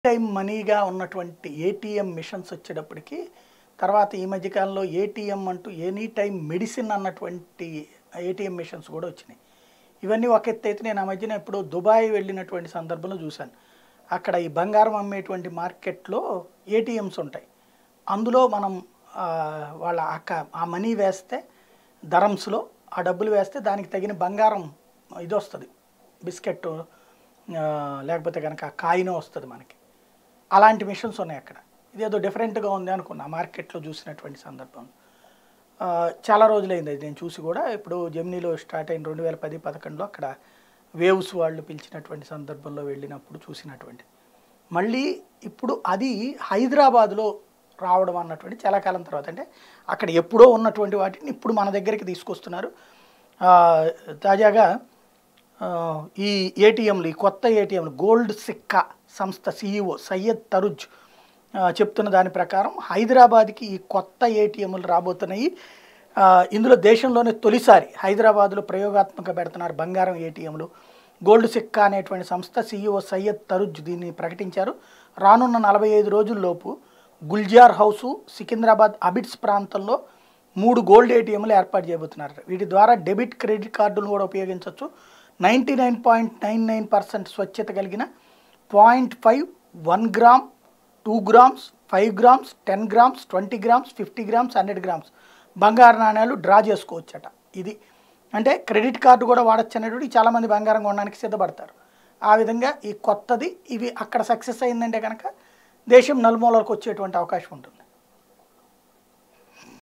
time మనీగా ఉన్నటువంటి ATM machines వచ్చేటప్పటికి తర్వాత ఈ మధ్యకాలంలో ఏటీఎం అంటూ ఎనీ టైం మెడిసిన్ అన్నటువంటి ఏటీఎం మిషన్స్ కూడా వచ్చినాయి ఇవన్నీ ఒక ఎత్తు అయితే నేను ఆ మధ్యన ఇప్పుడు దుబాయ్ వెళ్ళినటువంటి సందర్భంలో చూశాను అక్కడ ఈ బంగారం అమ్మేటువంటి మార్కెట్లో ఏటీఎంస్ ఉంటాయి అందులో మనం ఆ, వాళ్ళ అక్క ఆ మనీ వేస్తే ధరమ్స్లో ఆ డబ్బులు వేస్తే దానికి తగిన బంగారం ఇది వస్తుంది బిస్కెట్ ఆ, లేకపోతే కనుక కాయిన్ వస్తుంది మనకి అలాంటి మిషన్స్ ఉన్నాయి అక్కడ ఇదేదో డిఫరెంట్గా ఉంది అనుకున్నా మార్కెట్లో చూసినటువంటి సందర్భం ఆ, చాలా రోజులైంది అది నేను చూసి కూడా ఇప్పుడు జెమినీలో స్టార్ట్ అయిన రెండు వేల పది పదకొండులో అక్కడ వేవ్స్ వాళ్ళు పిలిచినటువంటి సందర్భంలో వెళ్ళినప్పుడు చూసినటువంటి మళ్ళీ ఇప్పుడు అది హైదరాబాద్లో రావడం అన్నటువంటి చాలా కాలం తర్వాత అంటే అక్కడ ఎప్పుడో ఉన్నటువంటి వాటిని ఇప్పుడు మన దగ్గరికి తీసుకొస్తున్నారు ఆ, తాజాగా ఆ, ఈ ఏటీఎంలు ఈ కొత్త ఏటీఎంలు గోల్డ్ సిక్కా సంస్థ సీఈఓ సయ్యద్ తరుజ్ ఆ, చెప్తున్న దాని ప్రకారం హైదరాబాద్కి ఈ కొత్త ఏటీఎంలు రాబోతున్నాయి ఆ, ఇందులో దేశంలోనే తొలిసారి హైదరాబాద్లో ప్రయోగాత్మక పెడుతున్నారు బంగారం ఏటీఎంలు గోల్డ్ సిక్కా అనేటువంటి సంస్థ సీఈఓ సయ్యద్ తరుజ్ దీన్ని ప్రకటించారు రానున్న నలభై ఐదు రోజుల్లోపు గుల్జార్ హౌసు సికింద్రాబాద్ అబిడ్స్ ప్రాంతంలో మూడు గోల్డ్ ఏటీఎంలు ఏర్పాటు చేయబోతున్నారు వీటి ద్వారా డెబిట్ క్రెడిట్ కార్డులను కూడా ఉపయోగించవచ్చు ninety nine point nine nine percent స్వచ్ఛత కలిగిన point five one gram two grams five grams ten grams twenty grams fifty grams hundred grams బంగారు నాణ్యాలు డ్రా చేసుకోవచ్చట ఇది అంటే క్రెడిట్ కార్డు కూడా వాడచ్చు అనేటువంటి చాలామంది బంగారం కొనడానికి సిద్ధపడతారు ఆ విధంగా ఈ కొత్తది ఇవి అక్కడ సక్సెస్ అయిందంటే కనుక దేశం నలుమూలలకు వచ్చేటువంటి అవకాశం ఉంటుంది